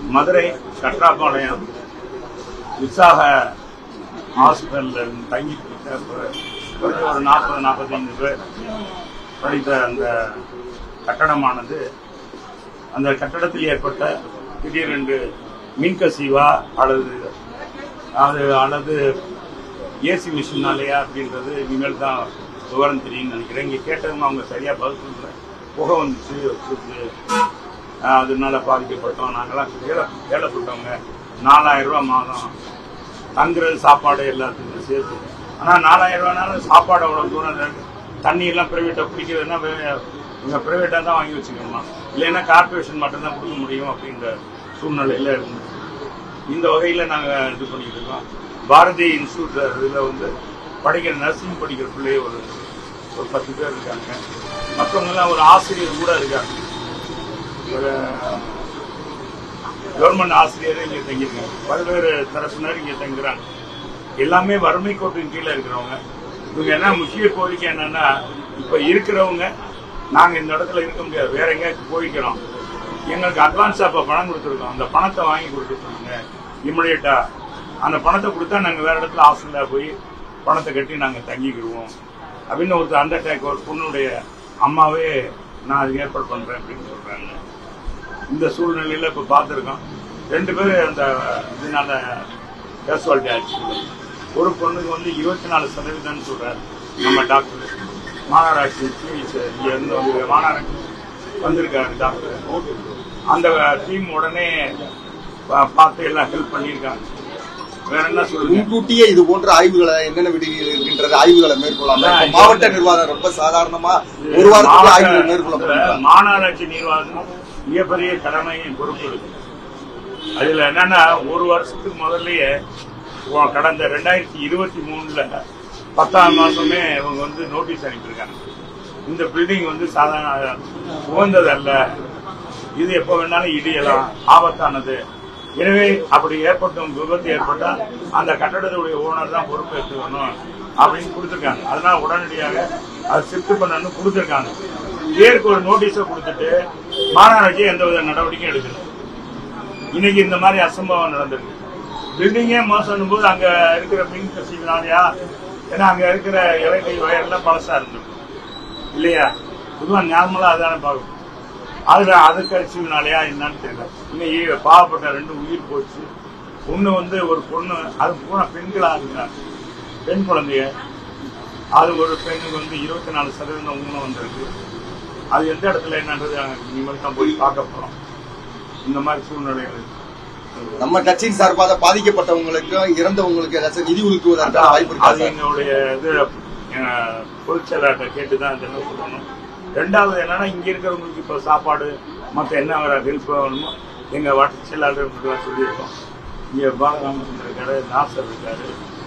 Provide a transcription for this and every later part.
மதுரை கட்ராபாளையம் உற்சாக ஹாஸ்பிட்டல்ல தங்கி குறைஞ்ச ஒரு நாற்பது நாற்பத்தைந்து பேர் படித்த அந்த கட்டடமானது அந்த கட்டடத்தில் ஏற்பட்ட திடீரென்று மின்கசிவா அல்லது அது அல்லது ஏசி மிஷினாலேயா அப்படின்றது இனிமேல் தான் விவரம் தெரியும்னு நினைக்கிறேன் இங்கே கேட்டவங்க அவங்க சரியாக பதில் சொல்லல புகை வந்துச்சு வச்சுட்டு ஆஹ் அதனால பாதிக்கப்பட்டோம் நாங்களாம் ஏழை ஏழைப்பட்டவங்க நாலாயிரம் ரூபாய் மாதம் தங்குறது சாப்பாடு எல்லாத்துக்கும் சேர்த்து ஆனால் நாலாயிரம் ரூபாய்னாலும் சாப்பாடு அவ்வளோ தூரம் இருக்கு தண்ணி எல்லாம் பிரைவேட்டாக குடிக்கிறதுனா வே- இவங்க பிரைவேட்டாக தான் வாங்கி வச்சுக்கணுமா இல்லைன்னா கார்பரேஷன் மட்டும்தான் கொடுக்க முடியும் அப்படின்ற சூழ்நிலையில் இருந்தது இந்த வகையில் நாங்கள் இது பண்ணிட்டு இருக்கோம் பாரதி இன்ஸ்டியூட் இதில் வந்து படிக்கிற நர்சிங் படிக்கிற பிள்ளைய ஒரு ஒரு பத்து பேர் இருக்காங்க மற்றவங்கெல்லாம் ஒரு ஆசிரியர் கூட இருக்காங்க ஒரு கவர்மெண்ட் ஆசிரியர் இங்கே தங்கியிருக்காங்க பல்வேறு தரப்பினர் இங்கே தங்குறாங்க எல்லாமே வறுமை கோட்டின் கீழே இருக்கிறவங்க இவங்க என்ன முக்கிய கோரிக்கை என்னன்னா இப்ப இருக்கிறவங்க நாங்க இந்த இடத்துல இருக்க முடியாது வேற எங்கேயாச்சும் போய்க்கிறோம் எங்களுக்கு அட்வான்ஸா இப்ப பணம் கொடுத்துருக்கோம் அந்த பணத்தை வாங்கி கொடுத்துருக்காங்க இமிடியட்டா அந்த பணத்தை கொடுத்தா நாங்க வேற இடத்துல ஹாஸ்டல்ல போய் பணத்தை கட்டி நாங்க தங்கிக்கிடுவோம் அப்படின்னு ஒரு அண்டர்டேக் ஒரு பொண்ணுடைய அம்மாவே நான் அது ஏற்பாடு பண்றேன் அப்படின்னு சொல்றாங்க இந்த சூழ்நிலையில இப்ப பார்த்திருக்கோம் ரெண்டு பேரும் அந்த இதனால கேசுவாலிட்டி ஆச்சு ஒரு பொண்ணுக்கு வந்து இருபத்தி நாலு சதவீதம்னு சொல்றாரு நம்ம டாக்டர் மாநகராட்சி CH இங்க இருந்து வந்து மாநகராட்சி வந்திருக்காரு டாக்டர் அந்த டீம் உடனே பா- பார்த்து எல்லாம் ஹெல்ப் பண்ணியிருக்காங்க வேற என்ன சொல்லுங்க முன்கூட்டியே இது போன்ற ஆய்வுகளை என்னென்ன விடுதிகள் இருக்கின்றது ஆய்வுகளை மேற்கொள்ளாம அதான் இப்ப மாவட்ட நிர்வாகம் ரொம்ப சாதாரணமா ஒரு வாரத்துக்குள்ள ஆய்வுகள் மேற்கொள்ள மாவட்ட- முடியும் மாநகராட்சி நிர்வாகம் மிகப்பெரிய கடமையும் பொறுப்பு இருக்கு அதுல என்னன்னா ஒரு வருஷத்துக்கு முதல்லயே உ- கடந்த ரெண்டாயிரத்தி இருபத்தி மூணுல பத்தாம் மாசமே இவங்க வந்து நோட்டீஸ் அனுப்பியிருக்காங்க இந்த பில்டிங் வந்து சாதாரண உகந்தது அல்ல இது எப்ப வேணாலும் இடியலாம் ஆபத்தானது எனவே அப்படி ஏற்பட்டும் விபத்து ஏற்பட்டா அந்த கட்டடத்துடைய ஓனர் தான் பொறுப்பு எடுத்துக்கணும் அப்படின்னு கொடுத்துருக்காங்க அதனால உடனடியாக அது ஷிஃப்ட் பண்ணணும்னு கொடுத்துருக்காங்க இதற்கு ஒரு நோட்டீஸை கொடுத்துட்டு மாநகராட்சி எந்தவித நடவடிக்கையும் எடுக்கல இன்னைக்கு இந்த மாதிரி அசம்பவம் நடந்திருக்கு பில்டிங்கே மோசம் போது அங்க இருக்கிற மின் கசிவினாலயா ஏன்னா அங்க இருக்கிற இலக்கை வயர்லாம் பழசா இருந்திருக்கும் இல்லையா பொதுவா நார்மலா அதானே பார்க்கணும் அதுல அது கசிவினாலயா என்னன்னு தெரியல இன்னைக்கு பாவப்பட்ட ரெண்டு உயிர் போச்சு ஒண்ணு வந்து ஒரு பொண்ணு அது பூரா பெண்களா இருக்கிறாங்க பெண் குழந்தைய அது ஒரு பெண்ணுக்கு வந்து இருபத்தி நாலு சதவீதம் ஊனம் வந்திருக்கு அது எந்த இடத்துல என்னன்றது இனிமேல் தான் போய் பார்க்க போறோம் இந்த மாதிரி சூழ்நிலைகள் நம்ம கட்சியின் சார்பாக பாதிக்கப்பட்டவங்களுக்கும் இறந்தவங்களுக்கு ஏதாச்சும் நிதி ஒதுக்குவதற்கான வாய்ப்பு இருக்கா அது சார் எங்களுடைய இது அஹ், பொதுச் செயலாளர்கிட்ட கேட்டுதான் இதெல்லாம் சொல்லணும் ரெண்டாவது என்னன்னா இங்க இருக்கிறவங்களுக்கு இப்ப சாப்பாடு மத்த என்ன வர ஹெல்ப் வேணுமோ எங்க வட்ட செயலாளர்களுக்கு சொல்லியிருக்கோம் இங்க பாலராமச்சந்திரன் இருக்காரு நாசர் இருக்காரு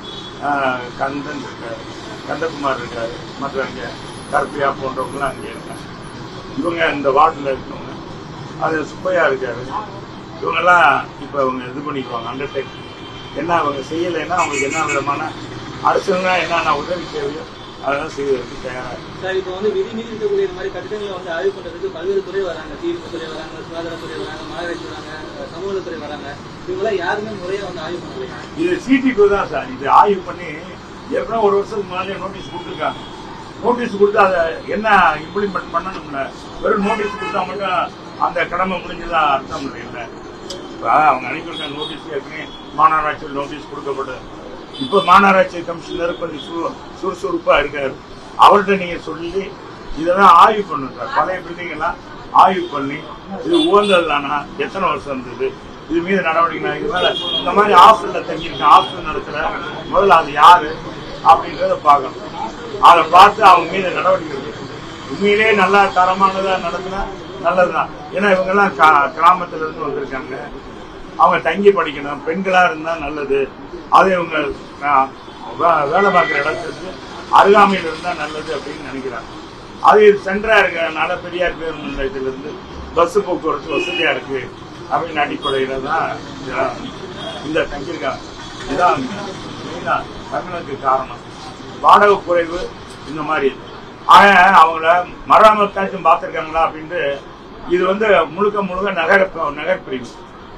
ஆஹ், கந்தன் இருக்காரு கந்தகுமார் இருக்காரு மற்ற இங்க கருப்பியா போன்றவங்களாம் அங்கே இருக்காங்க இவங்க இந்த வார்டில் இருக்கவங்க அது சுப்பையா இருக்காரு இவங்கெல்லாம் இப்போ அவங்க இது பண்ணிக்குவாங்க அண்டர்டேக் என்ன அவங்க செய்யலைன்னா அவங்களுக்கு என்ன விதமான அரசுனா என்னென்ன உதவி தேவையோ அதெல்லாம் செய்வதற்கு தயாராக சார் இப்போ வந்து விதி மீறி இருக்கக்கூடிய இந்த மாதிரி கட்டிடங்களை வந்து ஆய்வு பண்றதுக்கு பல்வேறு துறை வராங்க தீர்ப்பு துறை வராங்க சுகாதாரத்துறை வராங்க மாநகராட்சி வராங்க சமூகத்துறை வராங்க இவங்களாம் யாருமே முறையா வந்து ஆய்வு பண்ணலையா இது சிடிக்கு தான் சார் இது ஆய்வு பண்ணி ஏற்கனவே ஒரு வருஷத்துக்கு முன்னாலே நோட்டீஸ் கொடுத்துருக்காங்க நோட்டீஸ் கொடுத்து அதை என்ன இம்ப்ளிமெண்ட் பண்ணணும்ல வெறும் நோட்டீஸ் கொடுத்தா மட்டும் அந்த கடமை முடிஞ்சதா அர்த்தம் இல்லை இப்ப அவங்க அனுப்பியிருக்க நோட்டீஸ் ஏற்கனவே மாநகராட்சியில் நோட்டீஸ் கொடுக்கப்பட்டது இப்ப மாநகராட்சி கமிஷனர் கொஞ்சம் சு- சுறுசுறுப்பா இருக்காரு அவர்கிட்ட நீங்க சொல்லி இதெல்லாம் ஆய்வு பண்ணுங்க பழைய பில்டிங் எல்லாம் ஆய்வு பண்ணி இது உகந்தது தானா எத்தனை வருஷம் இருந்தது இது மீது நடவடிக்கை இது மேல இந்த மாதிரி ஹாஸ்டல்ல தங்கியிருக்க ஹாஸ்டல் நடத்துற முதல்ல அது யாரு அப்படின்றத பார்க்கணும் அதை பார்த்து அவங்க மீது நடவடிக்கை எடுக்கணும். உண்மையிலேயே நல்லா தரமானதா நடத்தினா நல்லதுதான் ஏன்னா இவங்க எல்லாம் கா- கிராமத்துல இருந்து வந்திருக்காங்க அவங்க தங்கி படிக்கணும் பெண்களா இருந்தா நல்லது அது இவங்க ஆ, வே- வேலை பார்க்குற இடத்துக்கு அருகாமையில் இருந்தா நல்லது அப்படின்னு நினைக்கிறாங்க அது சென்டரா இருக்கிறதுனால பெரியார் பேருந்து நிலையத்துல இருந்து பஸ் போக்குவரத்து வசதியா இருக்கு அப்படின்னு அடிப்படையில தான் இதெல்லாம் இந்த தங்கியிருக்காங்க இதுதான் மெயினா தமிழுக்கு காரணம் வாடகை குறைவு இந்த மாதிரி ஆக அவங்கள மராமத்தாச்சும் பார்த்துருக்காங்களா அப்படின்ட்டு இது வந்து முழுக்க முழுக்க நகர நகர்பிரிவு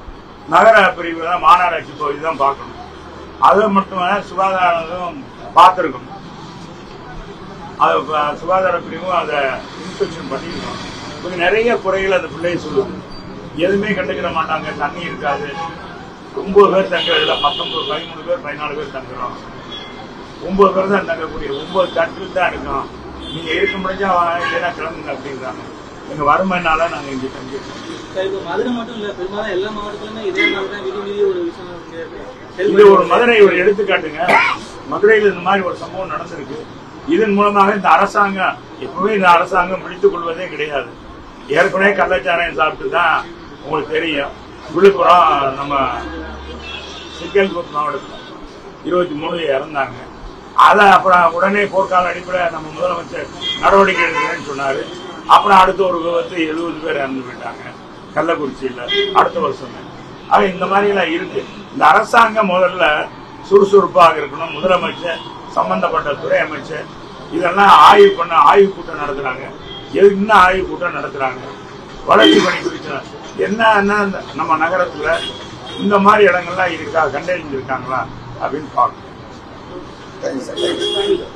நகர பிரிவு தான் மாநகராட்சி பகுதி தான் பார்க்கணும் அதை மட்டும் சுகாதாரம் பார்த்துருக்கணும் அது ப- சுகாதார பிரிவும் அதை இன்ஸ்பெக்ஷன் பண்ணிருக்கணும் கொஞ்சம் நிறைய குறைகள் அந்த பிள்ளைய சொல்லுது எதுவுமே கண்டுக்கிற மாட்டாங்க தண்ணி இருக்காது ஒன்பது பேர் தங்குறதுல பத்தொன்பது பதிமூணு பேர் பதினாலு பேர் தங்குறோம் ஒன்பது பேர் தான் தங்கக்கூடிய ஒன்பது தட்டில் தான் இருக்கோம் நீங்க இருக்க முடிஞ்சா வாங்க, இல்லைன்னா கிளம்புங்க அப்படின்றாங்க எங்க வறுமைனால நாங்க இங்க தங்கிருக்கோம் சார் இப்போ மதுரை மட்டும் இல்ல பெரும்பாலும் எல்லா மாவட்டத்திலுமே இதே மாதிரி தான் விதி மீறி ஒரு விஷயம் இங்க இது செயல்பட்டு ஒரு மதுரை ஒரு எடுத்துக்காட்டுங்க மதுரையில் இந்த மாதிரி ஒரு சம்பவம் நடந்திருக்கு இதன் மூலமாக இந்த அரசாங்கம் எப்பவுமே இந்த அரசாங்கம் பிடித்துக் கொள்வதே கிடையாது ஏற்கனவே கள்ளச்சாராயம் சாப்பிட்டு தான் உங்களுக்கு தெரியும் விழுப்புரம் நம்ம சிக்கல்பூர் மாவட்டத்தில் இருபத்தி மூணு இறந்தாங்க அதை அப்புறம் உடனே போர்க்கால அடிப்படையில் நம்ம முதலமைச்சர் நடவடிக்கை எடுக்கிறேன்னு சொன்னாரு அப்புறம் அடுத்த ஒரு விபத்து எழுபது பேர் இறந்து போயிட்டாங்க கள்ளக்குறிச்சியில் அடுத்த வருஷம் ஆக இந்த மாதிரி எல்லாம் இருக்கு இந்த அரசாங்கம் முதல்ல சுறுசுறுப்பாக இருக்கணும் முதலமைச்சர் சம்பந்தப்பட்ட துறை அமைச்சர் இதெல்லாம் ஆய்வு பண்ண ஆய்வு கூட்டம் நடத்துறாங்க எது இன்னும் ஆய்வு கூட்டம் நடத்துறாங்க வளர்ச்சி பணி குறித்து என்ன என்ன இந்த நம்ம நகரத்துல இந்த மாதிரி இடங்கள்லாம் இருக்கா கண்டறிஞ்சிருக்காங்களா அப்படின்னு பார்க்கணும் தேங்க்யூ சார் தேங்க்யூ